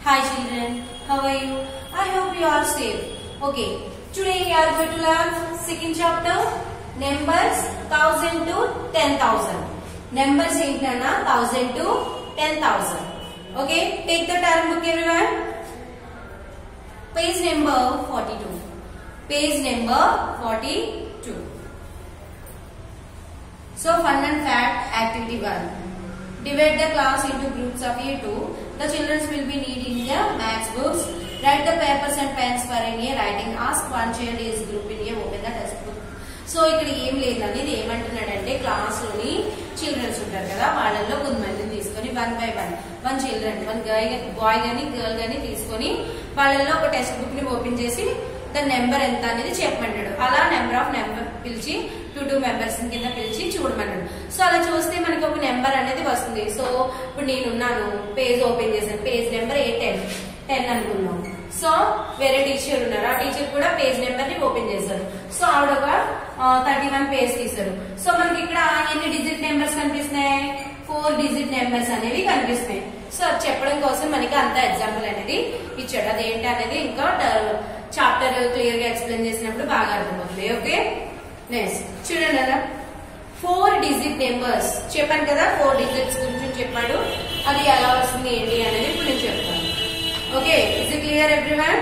Hi children, how are you? I hope you are safe. Okay, today we are going to learn second chapter numbers 1000 to 10000. Numbers ఏంటన్నా 1000 to 10000. Okay, take the term book everyone. Page number 42. Page number 42. So fun and fact activity 1. Divide the class into groups of A2. The children will be needing the maths books. Write the papers and pens for any writing. Ask one child is group in a open the test book. So ఇక్కడ ఏం లేదండి ఇది ఏమంటున్నాడంటే class లోని children's ఉంటారు కదా వాళ్ళల్లో కొంతమందిని తీసుకొని one by one one children one girl boy గాని గర్ల్ గాని తీసుకొని వాళ్ళల్లో ఒక టెక్స్ట్ బుక్ ని ఓపెన్ చేసి దాని నెంబర్ ఎంత అనేది చెప్పమన్నాడు అలా నెంబర్ ఆఫ్ నెంబర్ పిలిచి టూ టూ మెంబర్స్ కింద పిలిచి చూడమన్నాడు సో అలా చూస్తే మనకి ఒక నెంబర్ అనేది వస్తుంది సో ఇప్పుడు నేనున్నాను పేజ్ ఓపెన్ చేశాను పేజ్ నెంబర్ ఏ టెన్ టెన్ అనుకున్నాం సో వేరే టీచర్ ఉన్నారు ఆ టీచర్ కూడా పేజ్ నెంబర్ ని ఓపెన్ చేశారు సో ఆవిడ ఒక థర్టీ వన్ పేజ్ తీశారు సో మనకి ఇక్కడ ఎన్ని డిజిట్ నెంబర్స్ కనిపిస్తున్నాయి ఫోర్ డిజిట్ నెంబర్స్ అనేవి కనిపిస్తున్నాయి సో అది చెప్పడం కోసం మనకి అంత ఎగ్జాంపుల్ అనేది ఇచ్చాడు అదేంటి అనేది ఇంకా చాప్టర్ క్లియర్ గా ఎక్స్ప్లెయిన్ చేసినప్పుడు బాగా అర్థమవుతుంది ఓకే నెక్స్ట్ చూడండి అలా ఫోర్ డిజిట్ నెంబర్స్ చెప్పాను కదా ఫోర్ డిజిట్స్ గురించి చెప్పాడు అది ఎలా వస్తుంది ఏంటి అనేది ఇప్పుడు నేను చెప్తాను okay is it clear everyone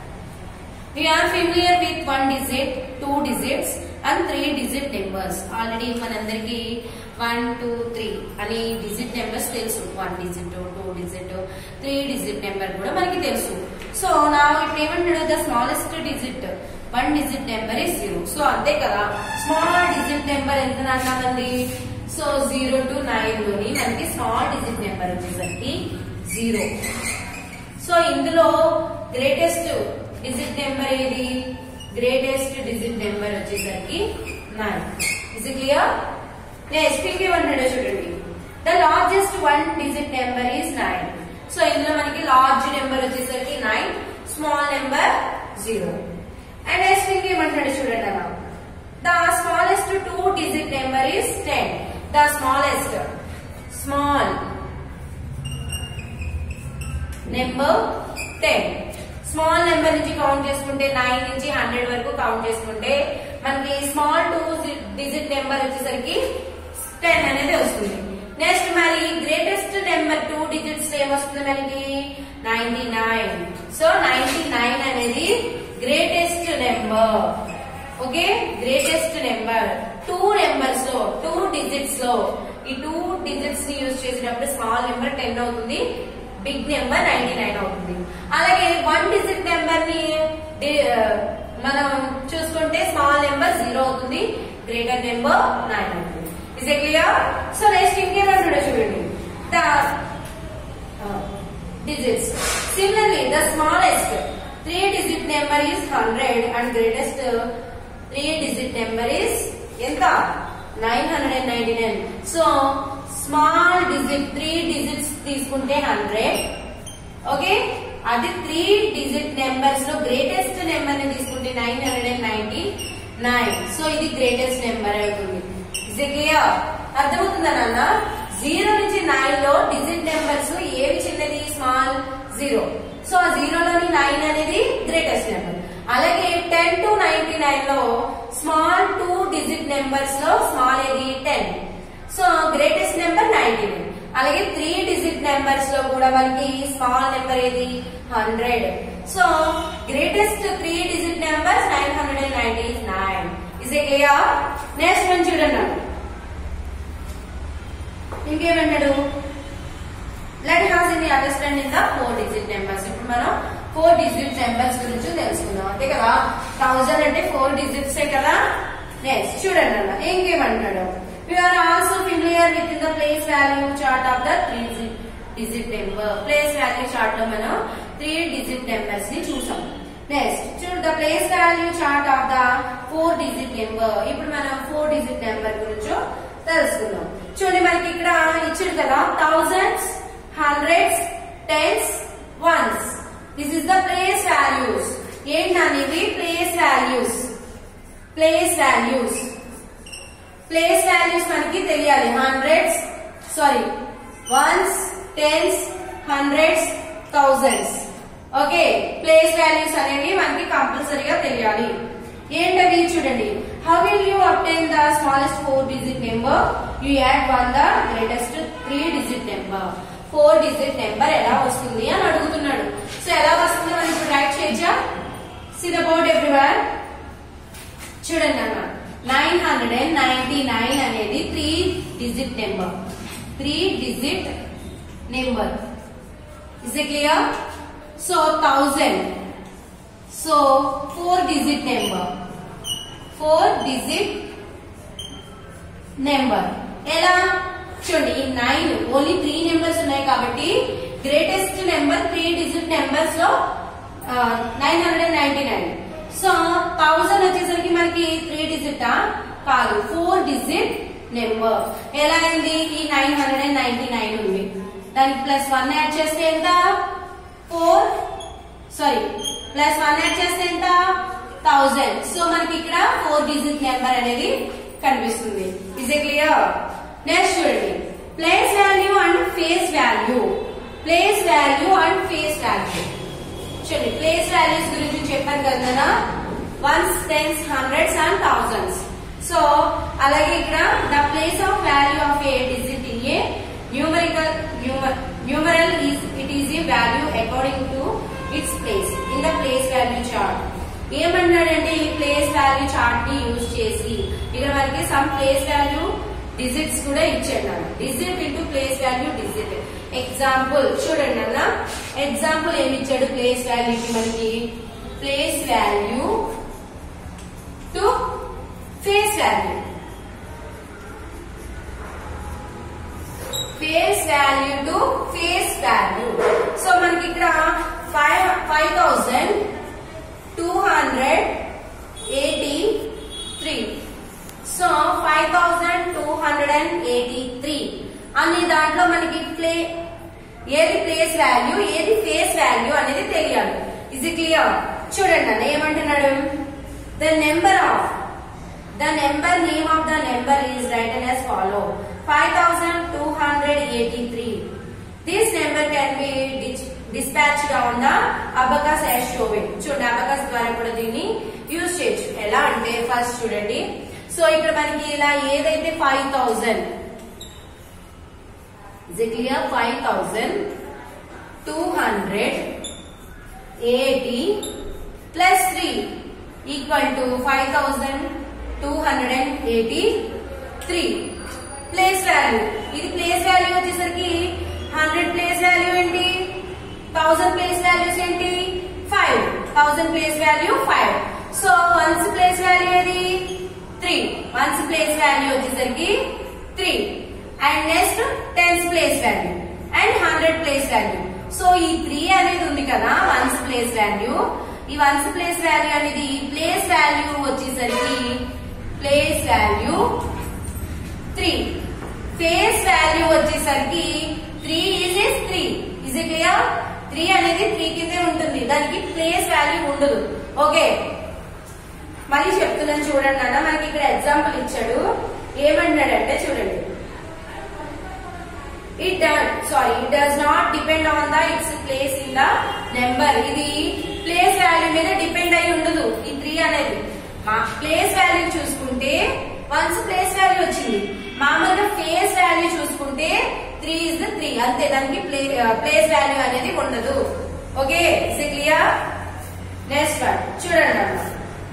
We are familiar with one digit, two digits and three digit numbers. Already మనందరికి వన్ టూ త్రీ అని డిజిట్ నెంబర్స్ తెలుసు one digit two digit three digit number కూడా మనకి తెలుసు సో నా ఇప్పుడు ఏమంటాడు the smallest digit one digit number is zero so అంతే కదా స్మాల్ డిజిట్ నెంబర్ ఎంత అన్నామండి సో జీరో టు నైన్ లోని మనకి స్మాల్ డిజిట్ నెంబర్ వచ్చేసరికి జీరో సో ఇందులో గ్రేటెస్ట్ డిజిట్ నెంబర్ ఏది గ్రేటెస్ట్ డిజిట్ నెంబర్ వచ్చేసరికి నైన్ ఇస్ క్లియర్ నెక్స్ట్ ఇంకేమన్నాడో చూడండి the largest one digit number is nine so ఇందులో మనకి లార్జ్ నెంబర్ వచ్చేసరికి nine small number zero and next ఇంకేమంటాడు చూడండి అలా the smallest two digit number is ten the smallest small number ten small number నుంచి count చేసుకుంటే nine నుంచి hundred వరకు కౌంట్ చేసుకుంటే మనకి స్మాల్ టూ డిజిట్ నెంబర్ వచ్చేసరికి టెన్ అనేది వస్తుంది నెక్స్ట్ మరి గ్రేటెస్ట్ నెంబర్ టూ డిజిట్స్ ఏమొస్తుంది మనకి ninety nine so ninety nine అనేది greatest number okay greatest number two numbers లో టూ డిజిట్స్ లో ఈ టూ డిజిట్స్ ని యూజ్ చేసేటప్పుడు స్మాల్ నెంబర్ టెన్ అవుతుంది బిగ్ నెంబర్ నైన్టీ నైన్ అవుతుంది అలాగే వన్ డిజిట్ నెంబర్ ని మనం చూసుకుంటే స్మాల్ నెంబర్ జీరో అవుతుంది గ్రేటర్ నెంబర్ నైన్ అవుతుంది is a clear so next ఇంకేమంటాడో చూడండి the digits similarly the smallest three digit number is hundred and greatest three digit number is ఎంత nine hundred and ninety nine so small digit three digits తీసుకుంటే hundred okay అది three digit numbers లో greatest number ని తీసుకుంటే nine hundred and ninety nine so ఇది greatest number అవుతుంది is clear అర్థమవుతుందా నాన్న జీరో నుంచి నైన్ లో డిజిట్ నెంబర్స్ ఏవి చిన్నది స్మాల్ జీరో సో ఆ జీరోలోని నైన్ అనేది గ్రేటెస్ట్ నెంబర్ అలాగే టెన్ టు నైన్టీ నైన్ లో స్మాల్ టూ డిజిట్ నెంబర్స్ లో స్మాల్ ఏది ten so greatest number ninety nine అలాగే త్రీ డిజిట్ నెంబర్స్ లో కూడా మనకి స్మాల్ నెంబర్ ఏది hundred so greatest three digit numbers nine hundred and ninety nine is a clear next మనం చూడండి ఇంకేమన్నాడు let has in understanding the four digit numbers ఇప్పుడు మనం ఫోర్ డిజిట్ నెంబర్స్ గురించి తెలుసుకుందాం అంతే కదా థౌజండ్ అంటే ఫోర్ డిజిట్స్ కదా నెక్స్ట్ చూడండి అన్న ఇంకేమంటాడు we are also familiar with the place value chart of the three digit number place value chart లో మనం త్రీ డిజిట్ నెంబర్స్ ని చూసాం నెక్స్ట్ చూడు the place value chart of the four digit number ఇప్పుడు మనం four digit number గురించి తెలుసుకుందాం చూడండి మనకి ఇక్కడ ఇచ్చింది కదా thousands hundreds tens ones this is the place values ఏంటనేవి place values place values place values మనకి తెలియాలి hundreds sorry ones tens hundreds thousands okay place values అనేవి మనకి కంపల్సరీగా తెలియాలి ఏంటవి చూడండి how will you obtain the smallest four digit number you add one the greatest three digit number four digit number ఎలా వస్తుంది అని అడుగుతున్నాడు సో ఎలా వస్తుంది మనం ఇప్పుడు రైట్ చేయొచ్చా సి ద బోర్డ్ ఎవ్రీవన్ చూడండి అన్న nine hundred and ninety nine అనేది three digit number three digit number is it clear so thousand so four digit number four digit number ఎలా చూడండి ఈ నైన్ ఓన్లీ త్రీ నెంబర్స్ ఉన్నాయి కాబట్టి greatest number three digit numbers లో nine hundred ninety nine so thousand వచ్చేసరికి మనకి three digit కాదు four digit number ఎలా అయింది ఈ nine hundred and ninety nine ఉంది దానికి ప్లస్ వన్ యాడ్ చేస్తే ఎంత four sorry plus one add చేస్తే ఎంత థౌజండ్ సో మనకి ఇక్కడ ఫోర్ డిజిట్ నెంబర్ అనేది కనిపిస్తుంది ఇస్ ఏ క్లియర్ నెక్స్ట్ చూడండి place value and face value place value and face value చూడండి ప్లేస్ వాల్యూస్ గురించి చెప్పాను కదా ones tens hundreds and thousands so అలాగే ఇక్కడ the place of value of a digit in a numerical numeral is it is a value according to its place in the place value chart ఏమన్నాడంటే ఈ place value chart ని use చేసి ఇక్కడ మనకి some place value digits కూడా ఇచ్చాడు digit into place value digit example చూడండి అన్న ఎగ్జాంపుల్ ఏమి ఇచ్చాడు ప్లేస్ వాల్యూకి మనకి place value to face value face value to face value so మనకి ఇక్కడ five five thousand two hundred eighty three so five thousand two hundred and eighty three అనే దాంట్లో మనకి ప్లే ఏది ప్లేస్ వాల్యూ ఏది ఫేస్ వాల్యూ అనేది తెలియాలి ఇది క్లియర్ చూడండి అన్న ఏమంటున్నాడు the number of the number name of the number is written as follow five thousand two hundred eighty three this number can be dispatched on the abacus as showing చూడండి abacus ద్వారా కూడా దీన్ని use చేయొచ్చు ఎలా అంటే first చూడండి so ఇక్కడ మనకి ఇలా ఏదైతే five thousand clear five thousand two hundred eighty plus three equal to five thousand two hundred and eighty three place value ఇది ప్లేస్ వాల్యూ వచ్చేసరికి హండ్రెడ్ ప్లేస్ వాల్యూ ఏంటి థౌసండ్ ప్లేస్ వాల్యూస్ ఏంటి five thousand place value five so ones place value ఏది three ones place value వచ్చేసరికి three and next tens place value and hundred place value so ఈ three అనేది ఉంది కదా ones place value ఈ ones place value అనేది place value వచ్చేసరికి place value three face value వచ్చేసరికి three is is three is it clear three అనేది three కిందే ఉంటుంది దానికి ప్లేస్ వాల్యూ ఉండదు ఓకే మళ్ళీ చెప్తున్నాను చూడండి అన్న మనకి ఇక్కడ ఎగ్జాంపుల్ ఇచ్చాడు ఏమన్నాడంటే చూడండి it sorry it does not depend on the its place in the number ఇది ప్లేస్ వాల్యూ మీద డిపెండ్ అయి ఉండదు ఈ త్రీ అనేది మా ప్లేస్ వాల్యూ చూసుకుంటే వన్స్ ప్లేస్ వాల్యూ వచ్చింది మామూలుగా ఫేస్ వాల్యూ చూసుకుంటే త్రీ ఇస్ ద త్రీ అంతే దానికి ప్లే ప్లేస్ వాల్యూ అనేది ఉండదు okay is clear next one చూడండి అన్న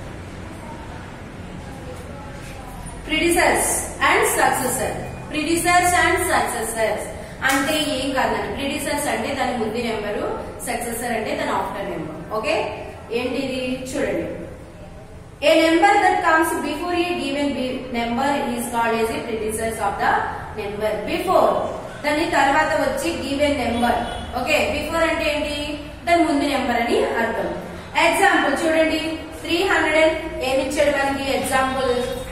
predecessors and successor predecessors and successors అంటే ఏం కాదండి ప్రిడిసర్స్ అంటే దాని ముందు నెంబరు సక్సెసర్ అంటే దాని ఆఫ్టర్ నెంబర్ ఓకే ఏంటిది చూడండి a number that comes before a given number is called as a predecessors of the number before దాని తర్వాత వచ్చి గివెన్ నెంబర్ ఓకే బిఫోర్ అంటే ఏంటి దాని ముందు నెంబర్ అని అర్థం ఎగ్జాంపుల్ చూడండి త్రీ హండ్రెడ్ ఏమి ఇచ్చాడు మనకి ఎగ్జాంపుల్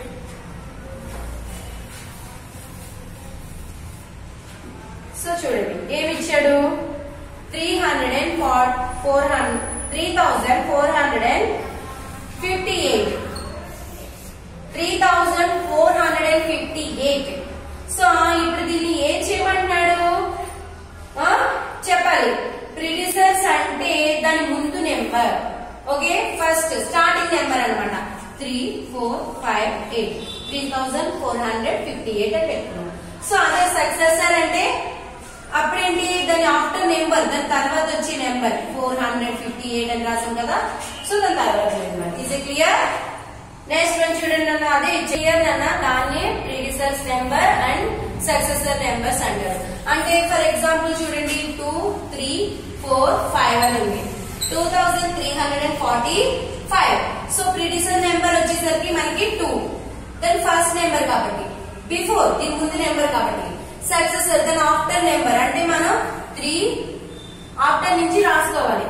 సో చూడండి ఏమి ఇచ్చాడు three hundred and four hundred three thousand four hundred and fifty eight three thousand four hundred and fifty eight so ఇప్పుడు దీన్ని ఏం చేయమంటున్నాడు ఆ? చెప్పాలి ప్రిడిసర్స్ అంటే దాని ముందు number okay first starting number అన్నమాట three four five eight three thousand four hundred fifty eight అని పెట్టుకున్నాం సో అదే సక్సెసర్ అంటే అప్పుడేంటి దాని ఆఫ్టర్ నెంబర్ దాని తర్వాత వచ్చే number four hundred fifty eight అని రాసాం కదా సో దాని తర్వాత number is clear next one చూడండి అన్న అదే క్లియర్ అన్న దాన్ని predecessors number and successor numbers అంటారు అంటే ఫర్ ఎగ్జాంపుల్ చూడండి టూ త్రీ ఫోర్ ఫైవ్ అని ఉంది two thousand three hundred and forty five so predecessor number వచ్చేసరికి మనకి టూ దాని ఫస్ట్ నెంబర్ కాబట్టి బిఫోర్ దీని ముందు నెంబర్ కాబట్టి సక్సెసర్ దాని ఆఫ్టర్ నెంబర్ అంటే మనం త్రీ ఆఫ్టర్ నుంచి రాసుకోవాలి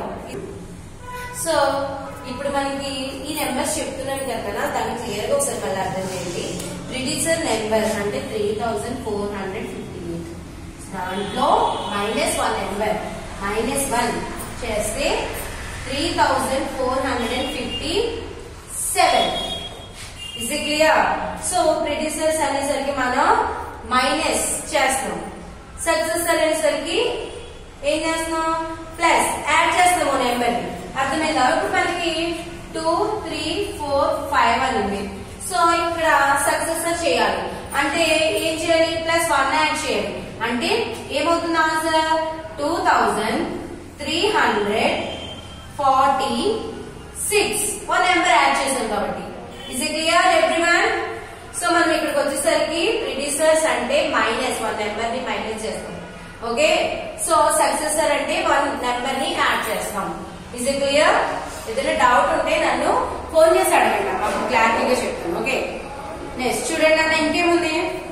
సో ఇప్పుడు మనకి ఈ నెంబర్స్ చెప్తున్నాం కదా దాన్ని క్లియర్ గా ఒకసారి మళ్ళీ అర్థం చేయండి ప్రిడిసర్ నెంబర్ అంటే three thousand four hundred fifty eight దాంట్లో minus one number minus one చేస్తే three thousand four hundred and fifty seven is clear so predecessors అనేసరికి మనం మైనస్ చేస్తాం సక్సెసర్ అనేసరికి ఏం చేస్తున్నాం ప్లస్ యాడ్ చేస్తాము నెంబర్ అర్థమైందా ఇప్పుడు మనకి టూ త్రీ ఫోర్ ఫైవ్ అని ఉంది సో ఇక్కడ సక్సెసర్ చేయాలి అంటే ఏం చేయాలి ప్లస్ వన్ యాడ్ చేయాలి అంటే ఏమవుతుంది answer two thousand three hundred forty six one number add చేశాం కాబట్టి ఇస్ క్లియర్ ఎవ్రీవన్ సో మనం ఇక్కడికి వచ్చేసరికి ప్రిడిసర్స్ అంటే మైనస్ వన్ నెంబర్ ని మైనస్ చేస్తాం ఓకే సో సక్సెసర్ అంటే వన్ నెంబర్ ని యాడ్ చేస్తాం ఇస్ క్లియర్ ఏదైనా డౌట్ ఉంటే నన్ను ఫోన్ చేసి అడగండి అప్పుడు క్లారిటీగా చెప్తాను ఓకే నెక్స్ట్ చూడండి అన్న ఇంకేముంది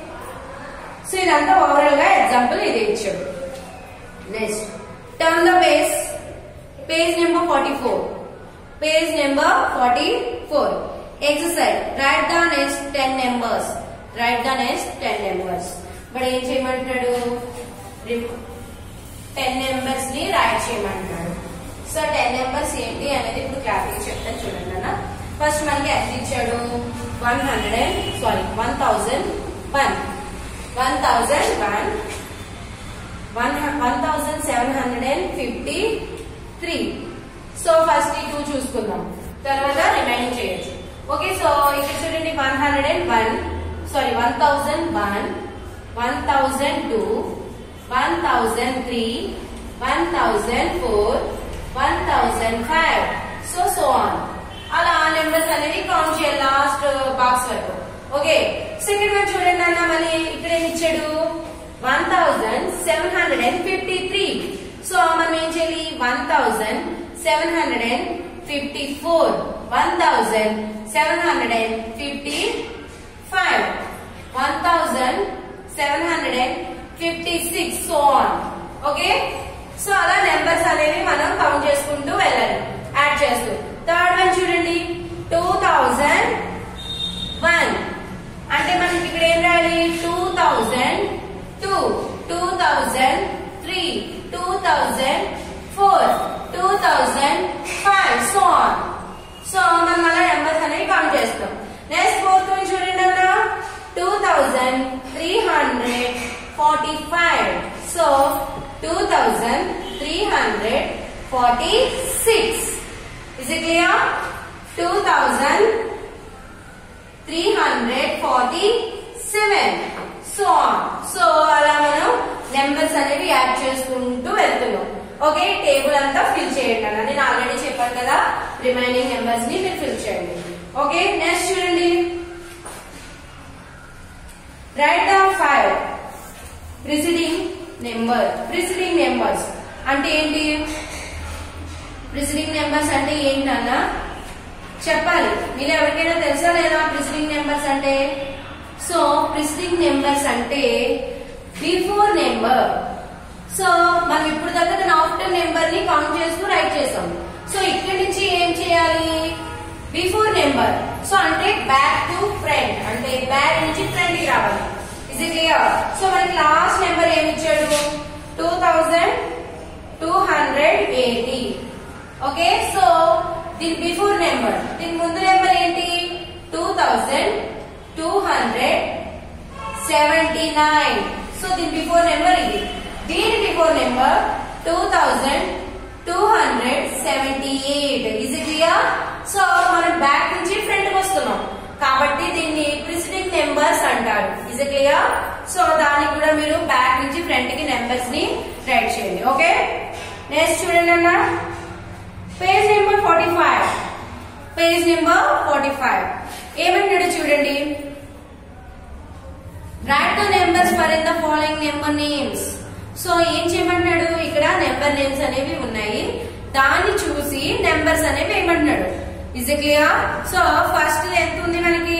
సో ఇదంతా ఓవరాల్ గా ఎగ్జాంపుల్ ఇది ఇచ్చాడు next turn the page page number forty four page number forty four exercise write the next ten numbers write the next ten numbers ఇప్పుడు ఏం చేయమంటున్నాడు టెన్ నెంబర్స్ ని రైట్ చేయమంటున్నాడు సో టెన్ నెంబర్స్ ఏంటి అనేది ఇప్పుడు క్లారిటీ చెప్తాను చూడండి అన్న ఫస్ట్ మనకి ఎంత ఇచ్చాడు one hundred and sorry one thousand one one thousand one one one thousand seven hundred and fifty three so first ఈ టూ చూసుకుందాం తర్వాత రిమైనింగ్ చేయొచ్చు ఓకే సో ఇక్కడ చూడండి one hundred and one sorry one thousand one one thousand two one thousand three one thousand four one thousand five so so on అలా numbers అనేవి count చేయాలి last box వరకు okay second one చూడండి అన్న మళ్ళీ ఇక్కడ ఏమి ఇచ్చాడు one thousand seven hundred and fifty three so మనం ఏం చేయాలి one thousand seven hundred and fifty four one thousand seven hundred and fifty five one thousand seven hundred and fifty six so on okay so అలా numbers అనేవి మనం count చేసుకుంటూ వెళ్ళాలి add చేస్తూ third one చూడండి టూ థౌజండ్ వన్ అంటే మనకి ఇక్కడ ఏం రాయాలి two thousand two two thousand three two thousand four two thousand five so on so మనం అలా నెంబర్స్ అనేవి కౌంట్ చేస్తాం నెక్స్ట్ ఫోర్త్ వన్ చూడండి అన్న two thousand three hundred forty five so two thousand three hundred forty six is it clear two thousand three hundred forty seven so so అలా మనం numbers అనేవి add చేసుకుంటూ వెళ్తున్నాం okay table అంతా fill చేయండి అన్న నేను ఆల్రెడీ చెప్పాను కదా రిమైనింగ్ నెంబర్స్ ని మీరు ఫిల్ చేయండి ఓకే నెక్స్ట్ చూడండి right the five preceding number preceding numbers అంటే ఏంటి ప్రిసిడింగ్ నెంబర్స్ అంటే ఏంటన్నా చెప్పాలి మీరు ఎవరికైనా తెలుసా లేదా ప్రిసిడింగ్ నెంబర్స్ అంటే సో ప్రిసిడింగ్ నెంబర్స్ అంటే బిఫోర్ నెంబర్ సో మనం ఇప్పుడు దాకా దాని ఆఫ్టర్ నెంబర్ ని కౌంట్ చేస్తూ రైట్ చేసాం సో ఇక్కడి నుంచి ఏం చేయాలి బిఫోర్ నెంబర్ సో అంటే బ్యాక్ టు ఫ్రంట్ అంటే బ్యాక్ నుంచి ఫ్రంట్ కి రావాలి ఇస్ ఇట్ క్లియర్ సో మనకి లాస్ట్ నెంబర్ ఏమి ఇచ్చాడు two thousand two hundred eighty okay so దీని బిఫోర్ నెంబర్ దీని ముందు నెంబర్ ఏంటి two thousand two hundred seventy nine so దీని బిఫోర్ నెంబర్ ఇది దీని before number two thousand two hundred seventy eight ఇది క్లియర్ సో మనం బ్యాక్ నుంచి ఫ్రంట్ కి వస్తున్నాం కాబట్టి దీన్ని ప్రిసిడింగ్ నెంబర్స్ అంటారు ఇజ్ క్లియర్ సో దానికి కూడా మీరు బ్యాక్ నుంచి ఫ్రంట్ కి నెంబర్స్ ని రైట్ చేయండి ఓకే నెక్స్ట్ చూడండి అన్న page number forty five page number forty five ఏమంటాడు చూడండి right the numbers for in the following number names so ఏం చేయమంటున్నాడు ఇక్కడ నెంబర్ నేమ్స్ అనేవి ఉన్నాయి దాన్ని చూసి నెంబర్స్ అనేవి ఏమంటున్నాడు ఇజ్ క్లియర్ సో ఫస్ట్ ఎంత ఉంది మనకి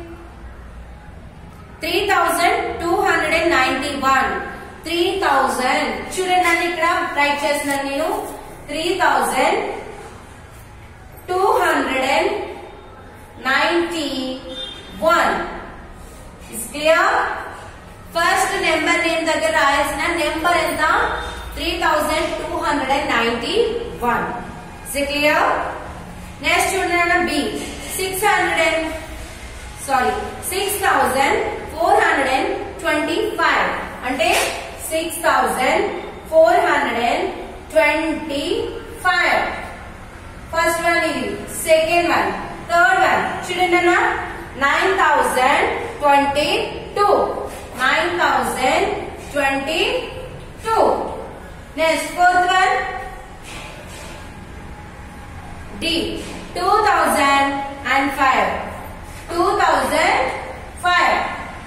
three thousand two hundred and ninety one three thousand చూడండి నన్ను ఇక్కడ రైట్ చేస్తున్నాను నేను three thousand two hundred and ninety one is clear first number name దగ్గర రాయాల్సిన నెంబర్ ఎంత three thousand two hundred and ninety one is clear next చూడండి B six hundred and sorry six thousand four hundred and twenty five అంటే six thousand four hundred and twenty five first one ఇది second one third one చూడండి అన్న nine thousand twenty two nine thousand twenty two next fourth one D two thousand and five two thousand five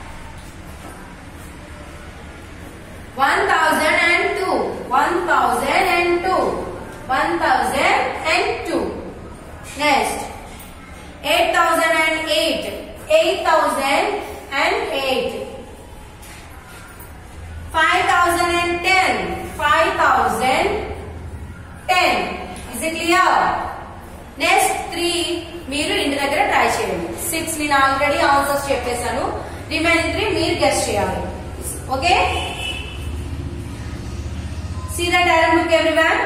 one thousand and two one thousand and two one thousand and two next eight thousand and eight eight thousand and eight five thousand and ten five thousand ten is it clear next three మీరు ఇంటి దగ్గర try చేయండి six నేను already answers చెప్పేశాను remaining three మీరు guest చేయాలి okay see the direct book everyone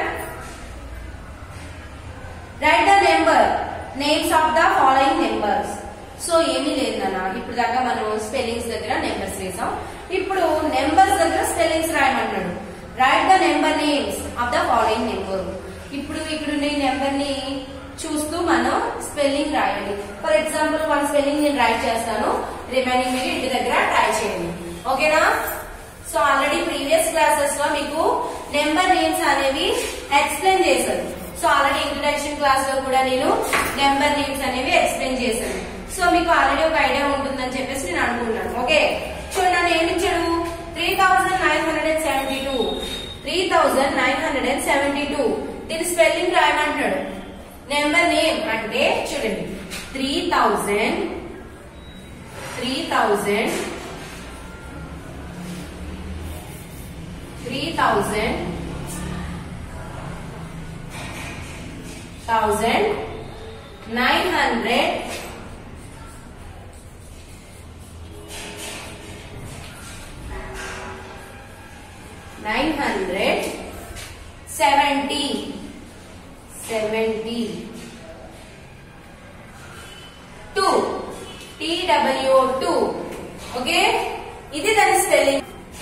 write the number names of the following numbers so ఏమీ లేదు నాన్న ఇప్పుడు దాకా మనం స్పెల్లింగ్స్ దగ్గర నెంబర్స్ వేసాం ఇప్పుడు నెంబర్స్ దగ్గర స్పెల్లింగ్స్ రాయమన్నాడు write the number names of the following number ఇప్పుడు ఇక్కడ ఉండే నెంబర్ ని చూస్తూ మనం స్పెల్లింగ్ రాయాలి ఫర్ ఎగ్జాంపుల్ వన్ స్పెల్లింగ్ నేను రైట్ చేస్తాను రిమైనింగ్ మీరు ఇంటి దగ్గర ట్రై చేయండి ఓకేనా సో ఆల్రెడీ ప్రీవియస్ క్లాసెస్ లో మీకు నెంబర్ నేమ్స్ అనేవి ఎక్స్ప్లెయిన్ చేశాను సో ఆల్రెడీ ఇంట్రడక్షన్ క్లాస్ లో కూడా నేను నెంబర్ నేమ్స్ అనేవి ఎక్స్ప్లెయిన్ చేశాను సో మీకు ఆల్రెడీ ఒక ఐడియా ఉంటుందని చెప్పేసి నేను అనుకుంటున్నాను ఓకే చూడండి నన్ను ఏమి ఇచ్చాడు three thousand nine hundred and seventy two three thousand nine hundred and seventy two దీని స్పెల్లింగ్ రాయమంటున్నాడు నెంబర్ నేమ్ అంటే చూడండి three thousand three thousand three thousand thousand nine hundred nine hundred seventy seventy two TW two okay ఇది దాని spelling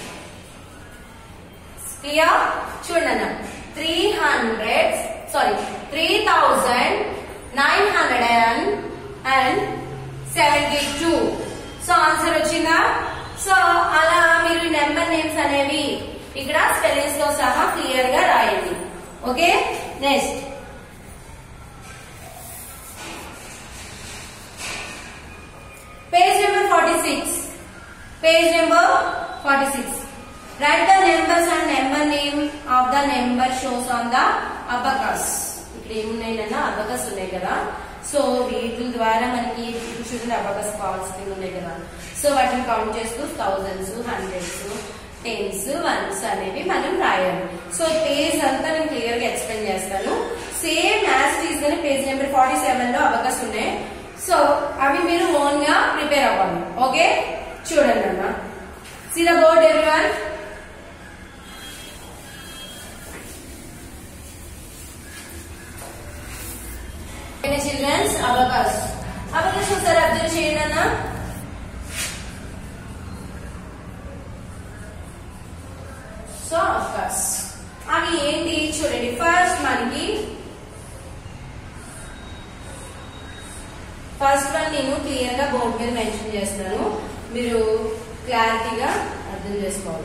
clear చూడండి three hundred sorry three thousand nine hundred and seventy two so answer వచ్చిందా so అలా మీరు number names అనేవి ఇక్కడ spellings తో సహా క్లియర్ గా రాయండి okay next page number forty six page number forty six write the numbers and number name of the number shows on the abacus ఇక్కడ ఏమున్నాయినా అబకస్ ఉన్నాయి కదా సో వీటి ద్వారా మనకి ఇప్పుడు చూడండి అబకస్ కాల్స్ ఉన్నాయి కదా సో వాటిని కౌంట్ చేస్తూ థౌజండ్స్ హండ్రెడ్స్ టెన్స్ వన్స్ అనేవి మనం రాయాలి సో పేజ్ అంతా నేను క్లియర్ గా ఎక్స్ప్లెయిన్ చేస్తాను సేమ్ యాజ్ తీసుకుని పేజ్ నెంబర్ ఫార్టీ సెవెన్ లో అబకస్ ఉన్నాయి సో అవి మీరు ఓన్ గా ప్రిపేర్ అవ్వాలి ఓకే చూడండి అన్న see the board everyone children's abacus abacus ఒకసారి అబ్జర్వ్ చేయండి అన్న సో అబకాస్ అవి ఏంటి చూడండి చూడండి ఫస్ట్ మనకి ఫస్ట్ వన్ నేను క్లియర్ గా బోర్డు మీద మెన్షన్ చేస్తున్నాను మీరు క్లారిటీగా అర్థం చేసుకోవాలి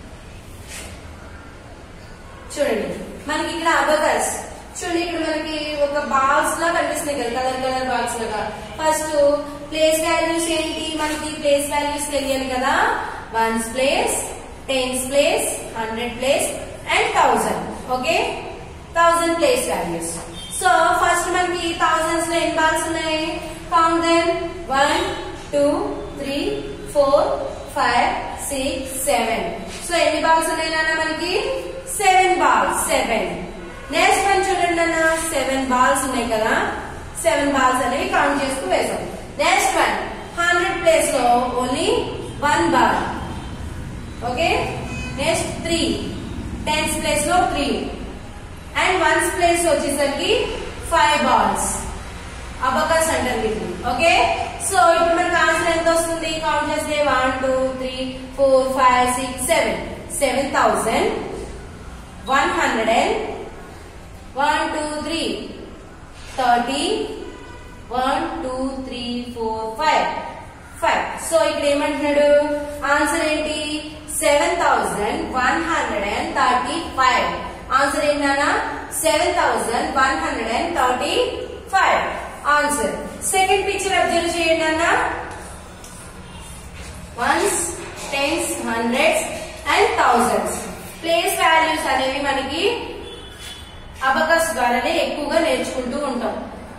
చూడండి మనకి ఇక్కడ అబకస్ చూడండి ఇక్కడ మనకి ఒక బాల్స్ లా కనిపిస్తున్నాయి కదా కలర్ కలర్ బాల్స్ లాగా ఫస్ట్ ప్లేస్ వాల్యూస్ ఏంటి మనకి ప్లేస్ వాల్యూస్ తెలియాలి కదా ones place tens place hundred place and thousand okay thousand place values so first మనకి థౌసండ్స్ లో ఎన్ని బాల్స్ ఉన్నాయి count then one two three four five six seven so ఎన్ని బాల్స్ ఉన్నాయి నాన్న మనకి seven balls seven next one చూడండి నాన్న సెవెన్ బాల్స్ ఉన్నాయి కదా సెవెన్ బాల్స్ అనేవి కౌంట్ చేస్తూ వేసాం నెక్స్ట్ వన్ హండ్రెడ్ ప్లేస్ లో only one ball okay next three tens place లో త్రీ అండ్ వన్స్ ప్లేస్ వచ్చేసరికి ఫైవ్ బాల్స్ అబకస్ అంటారు వీటిని ఓకే సో ఇప్పుడు మనకి ఆన్సర్ ఎంత వస్తుంది కౌంట్ చేస్తే one two three four five six seven seven thousand one hundred and one two three thirty one two three four five five so ఇక్కడ ఏమంటున్నాడు ఆన్సర్ ఏంటి seven thousand one hundred and thirty five answer ఏంటన్నా seven thousand one hundred and thirty five answer second picture observe చేయండి అన్న ones tens hundreds and thousands place values అనేవి మనకి abacus ద్వారానే ఎక్కువగా నేర్చుకుంటూ ఉంటాం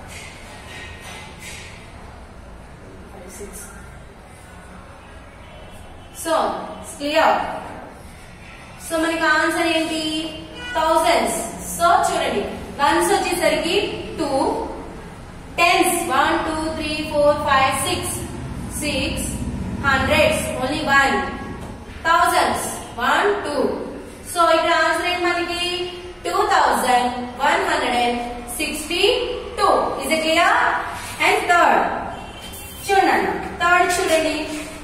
సో క్లియర్ సో మనకి ఆన్సర్ ఏంటి థౌజండ్స్ సో చూడండి వన్స్ వచ్చేసరికి two tens one two three four five six six hundreds only one thousands one two so ఇక్కడ ఆన్సర్ ఏంటి మనకి two thousand one hundred and sixty two is clear and third చూడండి third చూడండి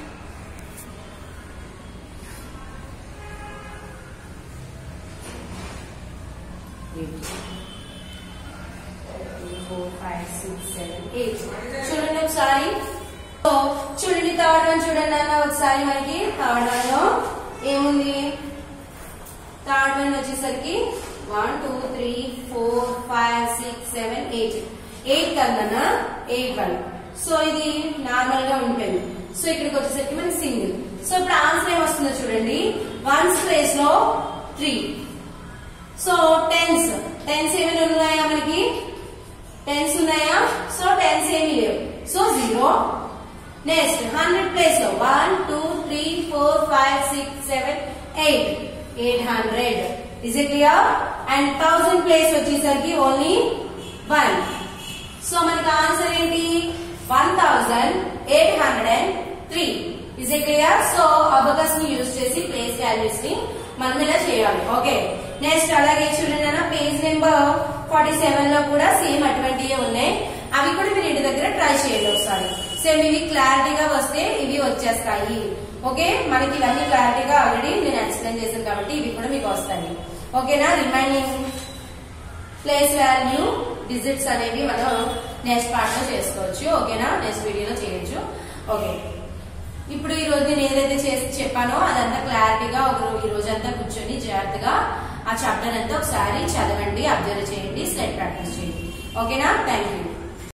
four five six seven eight చూడండి ఒకసారి so చూడండి third one చూడండి అన్న ఒకసారి మనకి థర్డ్ వన్ లో ఏముంది థర్డ్ వన్ వచ్చేసరికి one two three four five six seven eight eight కదన్న ఎయిట్ వన్ సో ఇది నార్మల్ గా ఉంటుంది సో ఇక్కడికి వచ్చేసరికి మనకి సింగిల్ సో ఇప్పుడు ఆన్సర్ ఏమొస్తుందో చూడండి వన్స్ ప్లేస్ లో త్రీ సో టెన్స్ టెన్స్ ఏమైనా ఉన్నాయా మనకి టెన్స్ ఉన్నాయా సో టెన్స్ ఏమీ లేవు so zero next hundred place లో one two three four five six seven eight eight hundred is it clear and thousand place వచ్చేసరికి ఓన్లీ వన్ సో మనకి answer ఏంటి one thousand eight hundred and three is it clear so abacus ని use చేసి place values ని మనం ఇలా చేయాలి okay next అలాగే చూడండి అన్న పేజ్ నెంబర్ ఫార్టీ సెవెన్ లో కూడా సేమ్ అటువంటివే ఉన్నాయి అవి కూడా మీరు ఇంటి దగ్గర ట్రై చేయండి ఒకసారి సేమ్ ఇవి క్లారిటీగా వస్తే ఇవి వచ్చేస్తాయి ఓకే మనకి ఇవన్నీ క్లారిటీగా ఆల్రెడీ నేను ఎక్స్ప్లెయిన్ చేశాను కాబట్టి ఇవి కూడా మీకు వస్తాయి ఓకేనా రిమైనింగ్ ప్లేస్ వాల్యూ డిజిట్స్ అనేవి మనం నెక్స్ట్ పార్ట్ లో చేసుకోవచ్చు ఓకేనా నెక్స్ట్ వీడియోలో చేయొచ్చు ఓకే ఇప్పుడు ఈ రోజు నేను ఏదైతే చేసి చెప్పానో అదంతా క్లారిటీగా ఒక రో- ఈ రోజు అంతా కూర్చొని జాగ్రత్తగా ఆ చాప్టర్ అంతా ఒకసారి చదవండి అబ్జర్వ్ చేయండి స్లైడ్ ప్రాక్టీస్ చేయండి ఓకేనా థ్యాంక్ యూ